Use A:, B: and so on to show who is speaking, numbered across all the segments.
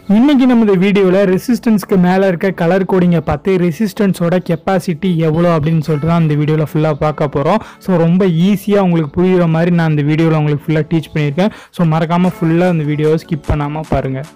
A: இன்னைக்கு நம்ம இந்த வீடியோவில் ரெசிஸ்டன்ஸ்க்கு மேலே இருக்க கலர் கோடிங்கை பார்த்து ரெசிஸ்டன்ஸோட கெப்பாசிட்டி எவ்வளோ அப்படின்னு சொல்லிட்டு தான் இந்த வீடியோவில் ஃபுல்லாக பார்க்க போகிறோம் ஸோ ரொம்ப ஈஸியாக உங்களுக்கு புரியுற மாதிரி நான் இந்த வீடியோவில் உங்களுக்கு ஃபுல்லாக டீச் பண்ணியிருக்கேன் ஸோ மறக்காமல் ஃபுல்லாக இந்த வீடியோவை ஸ்கிப் பண்ணாமல் பாருங்கள்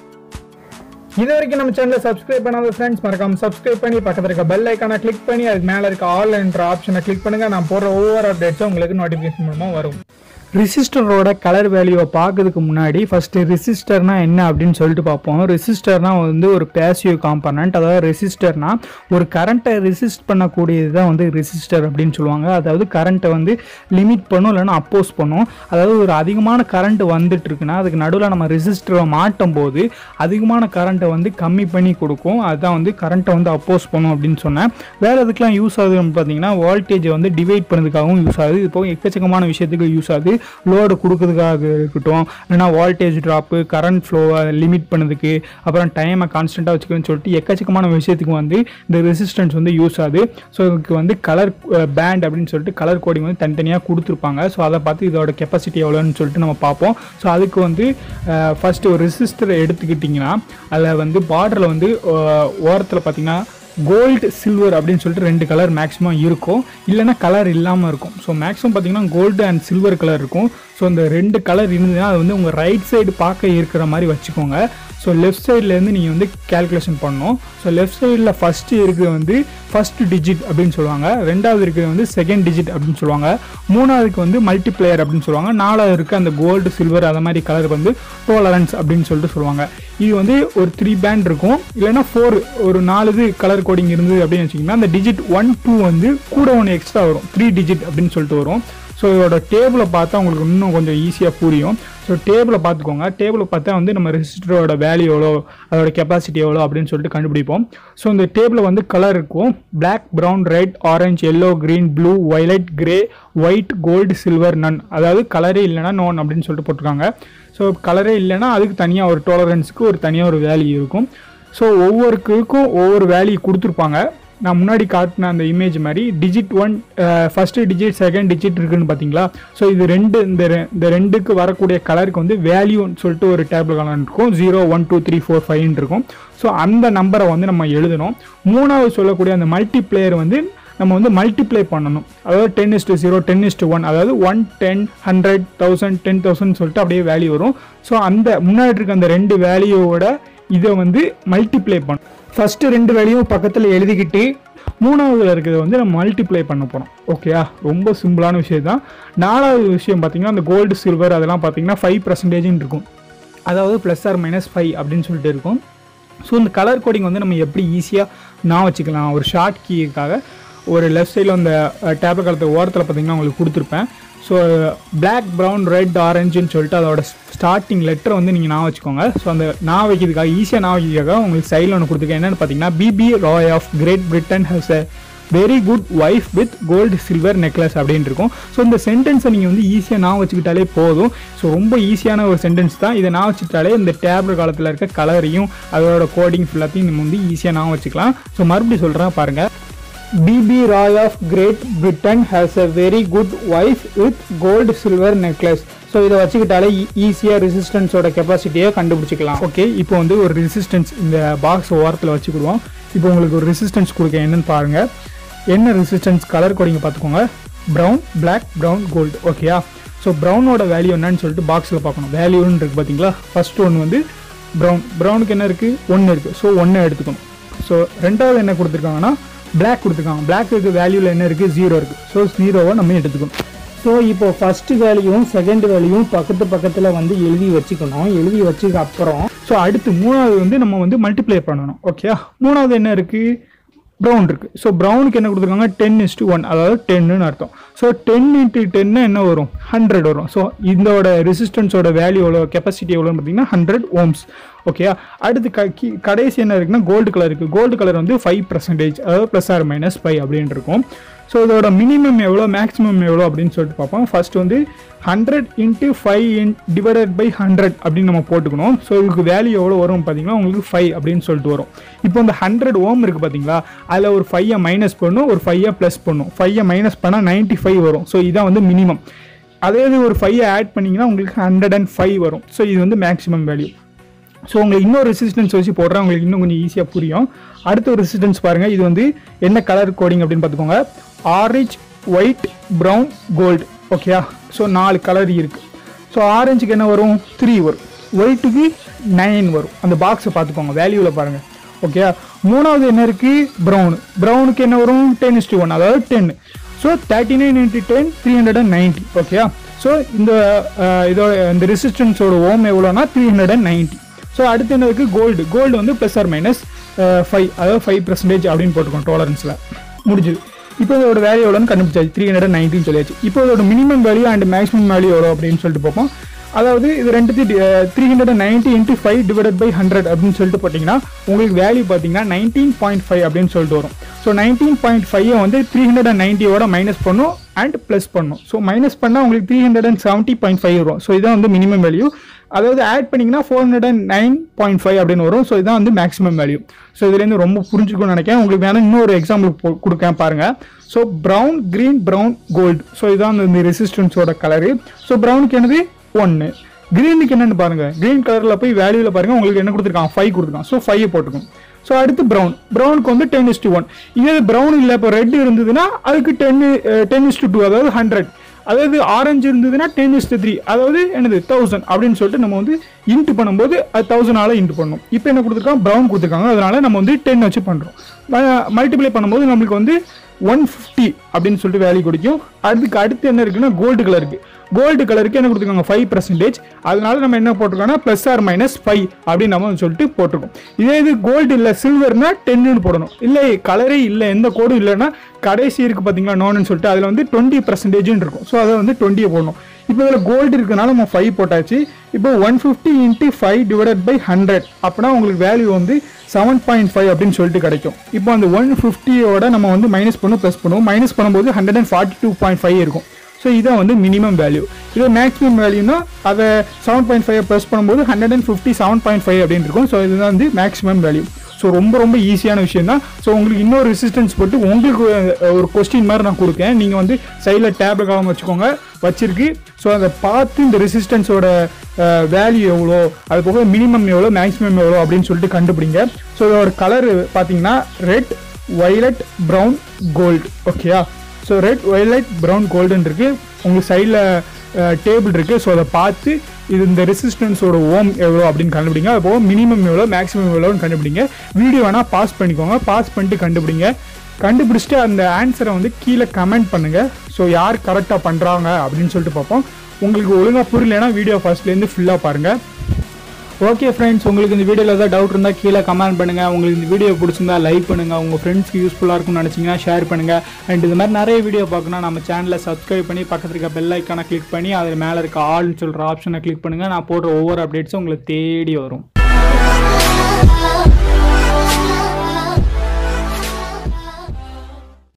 A: இது வரைக்கும் நம்ம சேனலை சப்ஸ்கிரைப் பண்ணாத ஃப்ரெண்ட்ஸ் மறக்காம சப்ஸ்கிரைப் பண்ணி பக்கத்தில் இருக்க பெல் ஐக்கானை கிளிக் பண்ணி அதுக்கு மேலே இருக்க ஆல் என்ற ஆப்ஷனை கிளிக் பண்ணுங்க நான் போடுற ஒவ்வொரு அப்டேட்ஸும் உங்களுக்கு நோட்டிஃபிகேஷன் மூலமாக வரும் ரெசிஸ்டரோட கலர் வேல்யூவை பார்க்கறதுக்கு முன்னாடி ஃபஸ்ட்டு ரெசிஸ்டர்னா என்ன அப்படின்னு சொல்லிட்டு பார்ப்போம் ரெசிஸ்டர்னா வந்து ஒரு பேசிவ் காம்பனண்ட் அதாவது ரெசிஸ்டர்னா ஒரு கரண்ட்டை ரெசிஸ்ட் பண்ணக்கூடியது தான் வந்து ரெசிஸ்டர் அப்படின்னு சொல்லுவாங்க அதாவது கரண்ட்டை வந்து லிமிட் பண்ணும் இல்லைன்னா அப்போஸ் பண்ணும் அதாவது ஒரு அதிகமான கரண்ட் வந்துட்டு இருக்குன்னா அதுக்கு நடுவில் நம்ம ரெசிஸ்டரை மாட்டும் போது அதிகமான கரண்ட்டை வந்து கம்மி பண்ணி கொடுக்கும் அதுதான் வந்து கரண்ட்டை வந்து அப்போஸ் பண்ணும் அப்படின்னு சொன்னேன் வேறு எதுக்கெலாம் யூஸ் ஆகுதுன்னு பார்த்தீங்கன்னா வோல்டேஜை வந்து டிவைட் பண்ணதுக்காகவும் யூஸ் ஆகுது இப்போ எக்கச்சக்கமான விஷயத்துக்கு யூஸ் ஆகுது லோடு கொடுக்கறதுக்காக இருக்கட்டும் இல்லைனா வோல்டேஜ் ட்ராப்பு கரண்ட் ஃப்ளோவை லிமிட் பண்ணதுக்கு அப்புறம் டைமை கான்ஸ்டண்ட்டாக வச்சுக்கணும்னு சொல்லிட்டு எக்கச்சக்கமான விஷயத்துக்கு வந்து இந்த ரெசிஸ்டன்ஸ் வந்து யூஸ் ஆகுது ஸோ இதுக்கு வந்து கலர் பேண்ட் அப்படின்னு சொல்லிட்டு கலர் கோடிங் வந்து தனித்தனியாக கொடுத்துருப்பாங்க ஸோ அதை பார்த்து இதோட கெப்பாசிட்டி எவ்வளோன்னு சொல்லிட்டு நம்ம பார்ப்போம் ஸோ அதுக்கு வந்து ஃபஸ்ட்டு ஒரு ரெசிஸ்டரை எடுத்துக்கிட்டிங்கன்னா அதில் வந்து பார்டரில் வந்து ஓரத்தில் பார்த்தீங்கன்னா கோல்டு சில்வர் அப்படின்னு சொல்லிட்டு ரெண்டு கலர் மேக்ஸிமம் இருக்கும் இல்லைன்னா கலர் இல்லாமல் இருக்கும் ஸோ மேக்ஸிமம் பார்த்தீங்கன்னா கோல்டு அண்ட் சில்வர் கலர் இருக்கும் ஸோ இந்த ரெண்டு கலர் இருந்ததுன்னா அது வந்து உங்கள் ரைட் சைடு பார்க்க இருக்கிற மாதிரி வச்சுக்கோங்க ஸோ லெஃப்ட் சைட்லேருந்து நீங்கள் வந்து கேல்குலேஷன் பண்ணணும் ஸோ லெஃப்ட் சைடில் ஃபஸ்ட்டு இருக்கிறது வந்து ஃபஸ்ட்டு டிஜிட் அப்படின்னு சொல்லுவாங்க ரெண்டாவது இருக்கிறது வந்து செகண்ட் டிஜிட் அப்படின்னு சொல்லுவாங்க மூணாவதுக்கு வந்து மல்டிப்ளேயர் அப்படின்னு சொல்லுவாங்க நாலாவது இருக்க அந்த கோல்டு சில்வர் அந்த மாதிரி கலர் வந்து டோலரன்ஸ் அப்படின்னு சொல்லிட்டு சொல்லுவாங்க இது வந்து ஒரு த்ரீ பேண்ட் இருக்கும் இல்லைன்னா ஃபோர் ஒரு நாலு இது கலர் கோடிங் இருந்தது அப்படின்னு வச்சிங்கன்னா அந்த டிஜிட் ஒன் டூ வந்து கூட ஒன்று எக்ஸ்ட்ரா வரும் த்ரீ டிஜிட் அப்படின்னு சொல்லிட்டு வரும் ஸோ இதோட டேபிளை பார்த்தா உங்களுக்கு இன்னும் கொஞ்சம் ஈஸியாக புரியும் ஸோ டேபிளை பார்த்துக்கோங்க டேபிளை பார்த்தா வந்து நம்ம ரெசிஸ்டரோட வேல்யூ எவ்வளோ அதோட கெப்பாசிட்டி எவ்வளோ அப்படின்னு சொல்லிட்டு கண்டுபிடிப்போம் ஸோ இந்த டேபிளில் வந்து கலர் இருக்கும் black brown red orange yellow green blue violet grey white gold silver none அதாவது கலரே இல்லைனா நோன் அப்படின்னு சொல்லிட்டு போட்டிருக்காங்க ஸோ கலரே இல்லைன்னா அதுக்கு தனியாக ஒரு டோலரன்ஸுக்கு ஒரு தனியாக ஒரு வேல்யூ இருக்கும் ஸோ ஒவ்வொருக்கும் ஒவ்வொரு வேல்யூ கொடுத்துருப்பாங்க நான் முன்னாடி காட்டின அந்த இமேஜ் மாதிரி digit one first digit second digit இருக்குன்னு பார்த்தீங்களா ஸோ இது ரெண்டு இந்த ரெ- இந்த ரெண்டுக்கு வரக்கூடிய கலருக்கு வந்து வேல்யூன்னு சொல்லிட்டு ஒரு டேபிள் கலர் இருக்கும் zero one two three four ஃபைவ்னு இருக்கும் ஸோ அந்த நம்பரை வந்து நம்ம எழுதணும் மூணாவது சொல்லக்கூடிய அந்த மல்டிப்ளேயர் வந்து நம்ம வந்து மல்டிப்ளை பண்ணணும் அதாவது ten is to zero ten is to one அதாவது one ten hundred thousand ten thousand சொல்லிட்டு அப்படியே வேல்யூ வரும் ஸோ அந்த முன்னாடி இருக்க அந்த ரெண்டு வேல்யூவோட இதை வந்து மல்டிப்ளை பண்ணும் ஃபஸ்ட்டு ரெண்டு வேல்யூவும் பக்கத்தில் எழுதிக்கிட்டு மூணாவதுல இருக்கிறத வந்து நம்ம மல்டிப்ளை பண்ண போகிறோம் ஓகேயா ரொம்ப சிம்பிளான விஷயம் தான் நாலாவது விஷயம் பார்த்தீங்கன்னா அந்த கோல்டு சில்வர் அதெல்லாம் பார்த்தீங்கன்னா ஃபைவ் பர்சன்டேஜ்னு இருக்கும் அதாவது ப்ளஸ் ஆர் மைனஸ் ஃபைவ் அப்படின்னு சொல்லிட்டு இருக்கும் ஸோ இந்த கலர் கோடிங் வந்து நம்ம எப்படி ஈஸியாக நான் வச்சுக்கலாம் ஒரு ஷார்ட் கீக்காக ஒரு லெஃப்ட் சைடில் அந்த டேப்லெட் காலத்து ஓரத்தில் பார்த்தீங்கன்னா உங்களுக்கு கொடுத்துருப்பேன் ஸோ Black ப்ரௌன் ரெட் ஆரஞ்சுன்னு சொல்லிட்டு அதோட ஸ்டார்டிங் லெட்டரை வந்து நீங்கள் நான் வச்சுக்கோங்க ஸோ அந்த நான் வைக்கிறதுக்காக ஈஸியாக நான் வைக்கிறதுக்காக உங்களுக்கு சைடில் ஒன்று கொடுத்துருக்கேன் என்னென்னு பார்த்தீங்கன்னா B B Roy of Great Britain has a very good wife with gold silver necklace அப்படின்னு இருக்கும் ஸோ இந்த சென்டென்ஸை நீங்கள் வந்து ஈஸியாக நான் வச்சுக்கிட்டாலே போதும் ஸோ ரொம்ப ஈஸியான ஒரு சென்டென்ஸ் தான் இதை நான் வச்சுக்கிட்டாலே இந்த டேப்லெட் காலத்தில் இருக்க கலரையும் அதோட கோடிங் ஃபுல்லாத்தையும் நம்ம வந்து ஈஸியாக நான் வச்சுக்கலாம் ஸோ மறுபடியும் சொல்கிறேன் பாருங்கள் B B Roy of Great Britain has a very good wife with gold silver necklace so இதை வச்சுக்கிட்டாலே ஈஸியாக ரெசிஸ்டன்ஸோட கெப்பாசிட்டியை கண்டுபிடிச்சிக்கலாம் ஓகே இப்போ வந்து ஒரு ரெசிஸ்டன்ஸ் இந்த பாக்ஸ் ஓரத்தில் வச்சுக்கிடுவோம் இப்போ உங்களுக்கு ஒரு ரெசிஸ்டன்ஸ் கொடுக்க என்னன்னு பாருங்கள் என்ன ரெசிஸ்டன்ஸ் கலர் கோடிங்க பார்த்துக்கோங்க ப்ரௌன் Black ப்ரௌன் கோல்டு ஓகேயா ஸோ ப்ரௌனோட வேல்யூ என்னன்னு சொல்லிட்டு பாக்ஸில் பார்க்கணும் வேல்யூன்னு இருக்குது பார்த்தீங்களா ஃபர்ஸ்ட் ஒன்று வந்து ப்ரௌன் ப்ரௌனுக்கு என்ன இருக்குது ஒன்று இருக்குது ஸோ ஒன்று எடுத்துக்கணும் ஸோ ரெண்டாவது என்ன கொடுத்துருக்காங்கன்னா Black கொடுத்துருக்காங்க பிளாக்கு வேல்யூவில் என்ன இருக்குது ஜீரோ இருக்குது ஸோ ஜீரோவை நம்ம எடுத்துக்கணும் ஸோ இப்போ ஃபஸ்ட்டு வேல்யூவும் செகண்ட் வேல்யூவும் பக்கத்து பக்கத்தில் வந்து எழுதி வச்சுக்கணும் எழுதி வச்சதுக்கு அப்புறம் ஸோ அடுத்து மூணாவது வந்து நம்ம வந்து மல்டிப்ளை பண்ணணும் ஓகே மூணாவது என்ன இருக்குது ப்ரௌன் இருக்குது ஸோ ப்ரௌனுக்கு என்ன கொடுத்துருக்காங்க டென் இஸ்டு ஒன் அதாவது டென்னு அர்த்தம் ஸோ டென் இன்ட்டு டென்னு என்ன வரும் ஹண்ட்ரட் வரும் ஸோ இதோட ரெசிஸ்டன்ஸோட வேல்யூ எவ்வளோ கெப்பாசிட்டி எவ்வளோன்னு பார்த்தீங்கன்னா ஹண்ட்ரட் ஓம்ஸ் ஓகே அடுத்து க கி- கடைசி என்ன இருக்குன்னா கோல்டு கலர் இருக்குது கோல்டு கலர் வந்து ஃபைவ் பர்சன்டேஜ் அதாவது ப்ளஸ் ஆர் மைனஸ் ஃபைவ் அப்படின்னு இருக்கும் ஸோ இதோட மினிமம் எவ்வளோ மேக்ஸிமம் எவ்வளோ அப்படின்னு சொல்லிட்டு பார்ப்போம் ஃபர்ஸ்ட் வந்து hundred into five in divided by hundred அப்படின்னு நம்ம போட்டுக்கணும் ஸோ இதுக்கு வேல்யூ எவ்வளோ வரும் பார்த்தீங்கன்னா உங்களுக்கு ஃபைவ் அப்படின்னு சொல்லிட்டு வரும் இப்போ இந்த ஹண்ட்ரட் ஓம் இருக்குது பார்த்தீங்களா அதில் ஒரு ஃபைவை மைனஸ் பண்ணும் ஒரு ஃபைவை ப்ளஸ் பண்ணும் ஃபைவை மைனஸ் பண்ணால் நைன்ட்டி ஃபைவ் வரும் ஸோ இதான் வந்து மினிமம் அதே இது ஒரு ஃபைவை ஆட் பண்ணிங்கன்னா உங்களுக்கு ஹண்ட்ரட் அண்ட் ஃபைவ் வரும் ஸோ இது வந்து மேக்ஸிமம் வேல்யூ ஸோ உங்களுக்கு இன்னொரு ரெசிஸ்டன்ஸ் வச்சு போடுறேன் உங்களுக்கு இன்னும் கொஞ்சம் ஈஸியாக புரியும் அடுத்த ஒரு ரெசிஸ்டன்ஸ் பாருங்கள் இது வந்து என்ன கலர் கோடிங் அப்படின்னு பார்த்துக்கோங்க ஆரஞ்ச் ஒயிட் ப்ரௌன் கோல்டு ஓகேயா ஸோ நாலு கலர் இருக்குது ஸோ ஆரஞ்சுக்கு என்ன வரும் த்ரீ வரும் ஒயிட்டுக்கு நைன் வரும் அந்த பாக்ஸை பார்த்துக்கோங்க வேல்யூவில் பாருங்கள் ஓகே மூணாவது என்ன இருக்குது ப்ரௌனு ப்ரௌனுக்கு என்ன வரும் டென் இஸ்டி ஒன் அதாவது ten so thirty nine into ten three hundred and ninety ஓகேயா ஸோ இந்த அஹ், இதோட இந்த ரெசிஸ்டன்ஸோட ஓம் எவ்வளோனா three hundred and ninety so அடுத்து என்ன இருக்குது கோல்டு கோல்டு வந்து ப்ளஸ் ஆர் மைனஸ் ஃபைவ் அதாவது ஃபைவ் பர்சன்டேஜ் அப்படின்னு போட்டுக்கோம் டாலரன்ஸில் முடிஞ்சுது இப்போ இதோட வேல்யூ எவ்வளோன்னு கண்டுபிடிச்சாச்சு த்ரீ ஹண்ட்ரட் நைன்ட்டின்னு சொல்லியாச்சு இப்போ இதோட minimum value and maximum value எவ்வளோ அப்படின்னு சொல்லிட்டு பார்ப்போம் அதாவது இது ரெண்டுத்தையும் three hundred and ninety into five divided by hundred அப்படின்னு சொல்லிட்டு போட்டிங்கன்னா உங்களுக்கு வேல்யூ பார்த்தீங்கன்னா நைன்டீன் பாயிண்ட் ஃபைவ் அப்படின்னு சொல்லிட்டு வரும் ஸோ நைன்டீன் பாயிண்ட் ஃபைவ் வந்து த்ரீ ஹண்ட்ரட் அண்ட் நைன்ட்டியோட மைனஸ் பண்ணும் அண்ட் ப்ளஸ் பண்ணும் ஸோ மைனஸ் பண்ணால் உங்களுக்கு three hundred and seventy point five வரும் ஸோ இதான் வந்து மினிமம் வேல்யூ அதாவது ஆட் பண்ணிங்கன்னா four hundred and nine point five அப்படின்னு வரும் ஸோ இதான் வந்து மேக்ஸிமம் வேல்யூ ஸோ இதுலேருந்து ரொம்ப புரிஞ்சுக்கணும்னு நினைக்கிறேன் உங்களுக்கு வேணால் இன்னொரு எக்ஸாம்பிள் கொடுக்கேன் பாருங்கள் so brown green brown gold so இதான் இந்த ரெசிஸ்டன்ஸோட கலரு ஸோ ப்ரௌனுக்கு என்னது ஒன்று க்ரீனுக்கு என்னன்னு பாருங்க க்ரீன் கலரில் போய் வேல்யூவில் பாருங்க உங்களுக்கு என்ன கொடுத்துருக்கான் ஃபைவ் கொடுத்துருக்கான் ஸோ ஃபைவ் போட்டுக்கும் ஸோ அடுத்து ப்ரௌன் ப்ரௌனுக்கு வந்து டென் இஸ்டு ஒன் இதே ப்ரௌன் இல்லை இப்போ ரெட் இருந்ததுன்னா அதுக்கு டென் டென் இஸ்டு டூ அதாவது ஹண்ட்ரட் அதாவது ஆரஞ்சு இருந்ததுன்னா டென் இஸ்டு த்ரீ அதாவது என்னது தௌசண்ட் அப்படின்னு சொல்லிட்டு நம்ம வந்து இன்ட்டு பண்ணும்போது அது தௌசண்டால இன்ட்டு பண்ணணும் இப்போ என்ன கொடுத்துருக்காங்க ப்ரௌன் கொடுத்துருக்காங்க அதனால நம்ம வந்து டென் வச்சு பண்ணுறோம் மல்டிப்ளை பண்ணும்போது நம்மளுக்கு வந்து ஒன் ஃபிஃப்டி அப்படின்னு சொல்லிட்டு வேல்யூ கிடைக்கும் அதுக்கு அடுத்து என்ன இருக்குன்னா கோல்டு கலருக்கு கோல்டு கலருக்கு என்ன கொடுத்துருக்காங்க ஃபைவ் பர்சன்டேஜ் அதனால நம்ம என்ன போட்டிருக்கோம்னா ப்ளஸ் ஆர் மைனஸ் ஃபைவ் அப்படின்னு நம்ம சொல்லிட்டு போட்டிருக்கோம் இதே இது கோல்டு இல்லை சில்வர்னா டென்னு போடணும் இல்லை கலரே இல்லை எந்த கோடும் இல்லைன்னா கடைசி இருக்கு பார்த்தீங்களா நோன்னு சொல்லிட்டு அதில் வந்து டுவெண்ட்டி பர்சன்டேஜ்னு இருக்கும் ஸோ அதை வந்து டுவெண்ட்டியை போடணும் இப்போ இதில் கோல்டு இருக்கனால நம்ம ஃபைவ் போட்டாச்சு இப்போ one fifty into five divided by hundred அப்படின்னா உங்களுக்கு வேல்யூ வந்து செவன் பாயிண்ட் ஃபைவ் அப்படின்னு சொல்லிட்டு கிடைக்கும் இப்போ அந்த ஒன் ஃபிஃப்டியோட நம்ம வந்து மைனஸ் பண்ணும் ப்ளஸ் பண்ணுவோம் மைனஸ் பண்ணும்போது hundred and forty two point five இருக்கும் ஸோ இதான் வந்து மினிமம் வேல்யூ இது மேக்ஸிமம் வேல்யூனா அதை செவன் பாயிண்ட் ஃபைவ் ப்ளஸ் பண்ணும்போது hundred and fifty seven point five அப்படின்னு இருக்கும் ஸோ இதுதான் வந்து மேக்ஸிமம் வேல்யூ ஸோ ரொம்ப ரொம்ப ஈஸியான விஷயம் தான் ஸோ உங்களுக்கு இன்னொரு ரெசிஸ்டன்ஸ் போட்டு உங்களுக்கு ஒரு கொஸ்டின் மாதிரி நான் கொடுக்கேன் நீங்கள் வந்து சைடில் டேப்ல காலம் வச்சுக்கோங்க வச்சிருக்கு ஸோ அதை பார்த்து இந்த ரெசிஸ்டன்ஸோட வேல்யூ எவ்வளோ அது போக மினிமம் எவ்வளோ மேக்ஸிமம் எவ்வளோ அப்படின்னு சொல்லிட்டு கண்டுபிடிங்க ஸோ இதோட கலர் பார்த்தீங்கன்னா ரெட் வயலட் ப்ரௌன் கோல்டு ஓகேயா ஸோ ரெட் வயலட் ப்ரௌன் கோல்டுன்னு இருக்குது உங்களுக்கு சைடில் டேபிள் இருக்குது ஸோ அதை பார்த்து இது இந்த ரெசிஸ்டன்ஸோட ஓம் எவ்வளோ அப்படின்னு கண்டுபிடிங்க அது போக மினிமம் எவ்வளோ மேக்ஸிமம் எவ்வளோன்னு கண்டுபிடிங்க வீடியோ வேணால் பாஸ் பண்ணிக்கோங்க பாஸ் பண்ணிட்டு கண்டுபிடிங்க கண்டுபிடிச்சிட்டு அந்த ஆன்சரை வந்து கீழே கமெண்ட் பண்ணுங்கள் ஸோ யார் கரெக்டாக பண்ணுறாங்க அப்படின்னு சொல்லிட்டு பார்ப்போம் உங்களுக்கு ஒழுங்காக புரியலைன்னா வீடியோ ஃபர்ஸ்ட்லேருந்து ஃபுல்லாக பாருங்கள் ஓகே ஃப்ரெண்ட்ஸ் உங்களுக்கு இந்த வீடியோவில் ஏதாவது டவுட் இருந்தால் கீழே கமெண்ட் பண்ணுங்கள் உங்களுக்கு இந்த வீடியோ பிடிச்சிருந்தா லைக் பண்ணுங்கள் உங்கள் ஃப்ரெண்ட்ஸ்க்கு யூஸ்ஃபுல்லாக இருக்கும்னு நினச்சிங்கன்னா ஷேர் பண்ணுங்கள் அண்ட் இது மாதிரி நிறைய வீடியோ பார்க்கணும் நம்ம சேனலை சப்ஸ்கிரைப் பண்ணி பக்கத்தில் இருக்க பெல் ஐக்கானை கிளிக் பண்ணி அதில் மேலே இருக்க ஆல்னு சொல்கிற ஆப்ஷனை கிளிக் பண்ணுங்கள் நான் போடுற ஒவ்வொரு அப்டேட்ஸும் உங்களுக்கு தேடி வரும்